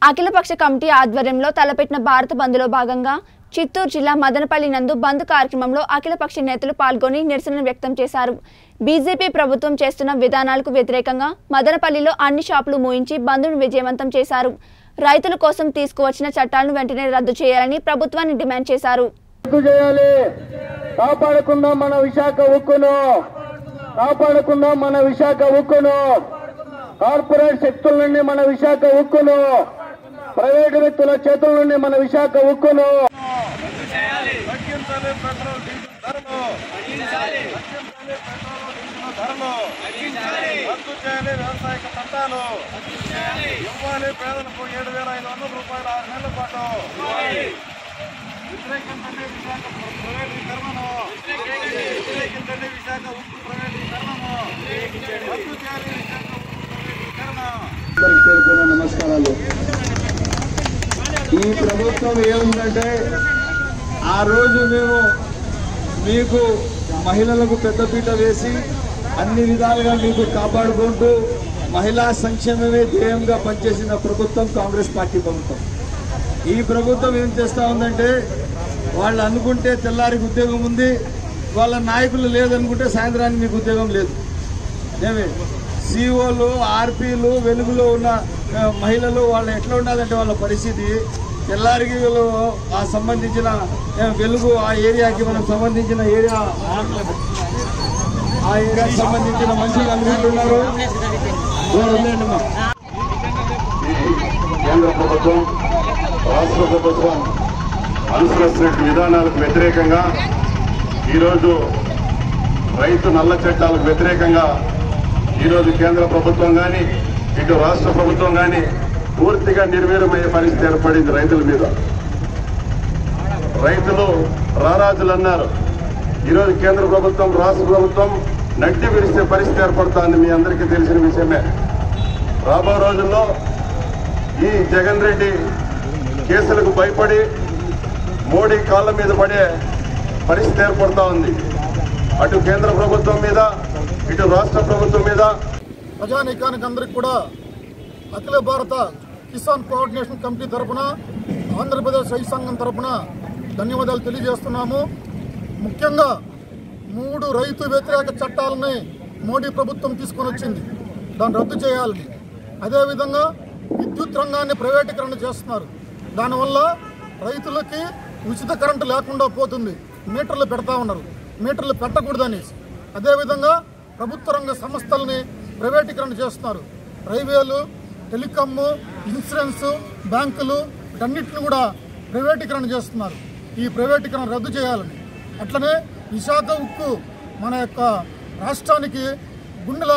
అఖిలపక్ష కమిటీ ఆధ్వర్యంలో తలపెట్టిన భారత బంద్లో భాగంగా చిత్తూరు జిల్లా మదనపల్లి నందు బంద్ కార్యక్రమంలో అఖిలపక్ష నేతలు పాల్గొని నిరసన వ్యక్తం చేశారు బీజేపీ ప్రభుత్వం చేస్తున్న విధానాలకు వ్యతిరేకంగా మదనపల్లిలో అన్ని షాపులు మూయించి బంద్ను విజయవంతం చేశారు రైతుల కోసం తీసుకువచ్చిన చట్టాలను వెంటనే రద్దు చేయాలని ప్రభుత్వాన్ని డిమాండ్ చేశారు రద్దు చేయాలి కాపాడుకుందాం మన విశాఖ ఉక్కును కాపాడుకుందాం మన విశాఖ ఉక్కును కార్పొరేట్ శక్తుల నుండి మన విశాఖ ఉక్కును ప్రైవేటు వ్యక్తుల చేతుల నుండి మన విశాఖ ఉక్కును తగ్గించాలి పెట్రోల్ డీజిల్ ధరలు తగ్గించాలి పెట్రోల్ డీజిల్ ధరలు రద్దు చేయాలి వ్యవసాయ చట్టాలు ఇవ్వాలి పేదలకు ఏడు వేల ఐదు వందల రూపాయలు ఆరు నెలల పాటు వ్యతిరేకించండి విశాఖ ప్రైవేటీకరణను వ్యతిరేకించండి విశాఖ ఉక్కు ప్రైవేటీకరణను రద్దు చేయాలి విశాఖ ఉక్కు ప్రైవేటీకరణ అందరికి పేరుకున్న నమస్కారాలు ఈ ప్రభుత్వం ఏముందంటే ఆ రోజు మేము మీకు మహిళలకు పెద్దపీట వేసి అన్ని విధాలుగా మీకు కాపాడుకుంటూ మహిళా సంక్షేమమే ధ్యేయంగా పనిచేసిన ప్రభుత్వం కాంగ్రెస్ పార్టీ ప్రభుత్వం ఈ ప్రభుత్వం ఏం చేస్తా ఉందంటే వాళ్ళు అనుకుంటే తెల్లారికి ఉద్యోగం ఉంది వాళ్ళ నాయకులు లేదనుకుంటే సాయంత్రానికి మీకు ఉద్యోగం లేదు ఏమి సిఓలు ఆర్పీలు వెలుగులో ఉన్న ఆ, మహిళలు వాళ్ళు ఎట్లా ఉండాలంటే వాళ్ళ పరిస్థితి తెల్లారికి వీళ్ళు ఆ సంబంధించిన ఆ, వెలుగు ఆ ఏరియాకి మనకు సంబంధించిన ఏరియా ఆ ఏరియాకి సంబంధించిన మనుషులు అనుకుంటున్నారు వదిలేండి అమ్మా. కేంద్ర ప్రభుత్వం రాష్ట్ర ప్రభుత్వం అనుసరిస్తున్న విధానాలకు వ్యతిరేకంగా ఈరోజు రైతు నల్ల చట్టాలకు వ్యతిరేకంగా ఈరోజు కేంద్ర ప్రభుత్వం కానీ ఇటు రాష్ట్ర ప్రభుత్వం కానీ పూర్తిగా నిర్వీర్యమయ్యే పరిస్థితి ఏర్పడింది రైతుల మీద రైతులు రారాజులు అన్నారు ఈరోజు కేంద్ర ప్రభుత్వం రాష్ట్ర ప్రభుత్వం నడ్డి విరిస్తే పరిస్థితి ఏర్పడుతోంది మీ అందరికీ తెలిసిన విషయమే రాబో రోజుల్లో ఈ జగన్ రెడ్డి కేసులకు భయపడి మోడీ కాళ్ళ మీద పడే పరిస్థితి ఏర్పడుతూ ఉంది అటు కేంద్ర ప్రభుత్వం మీద ఇటు రాష్ట్ర ప్రభుత్వం మీద ప్రజానీకానికి అందరికి కూడా అఖిల భారత కిసాన్ కోఆర్డినేషన్ కమిటీ తరపున ఆంధ్రప్రదేశ్ రైతు సంఘం తరపున ధన్యవాదాలు తెలియజేస్తున్నాము ముఖ్యంగా మూడు రైతు వ్యతిరేక చట్టాలని మోడీ ప్రభుత్వం తీసుకొని వచ్చింది దాన్ని రద్దు చేయాలని అదేవిధంగా విద్యుత్ రంగాన్ని ప్రైవేటీకరణ చేస్తున్నారు దానివల్ల రైతులకి ఉచిత కరెంటు లేకుండా పోతుంది మీటర్లు పెడతా ఉన్నారు మీటర్లు పెట్టకూడదనేసి అదేవిధంగా ప్రభుత్వ రంగ సంస్థల్ని ప్రైవేటీకరణ చేస్తున్నారు రైల్వేలు టెలికామ్ ఇన్సూరెన్స్ బ్యాంకులు వీటన్నిటిని కూడా ప్రైవేటీకరణ చేస్తున్నారు ఈ ప్రైవేటీకరణ రద్దు చేయాలని అట్లనే విశాఖ ఉక్కు మన యొక్క రాష్ట్రానికి గుండెల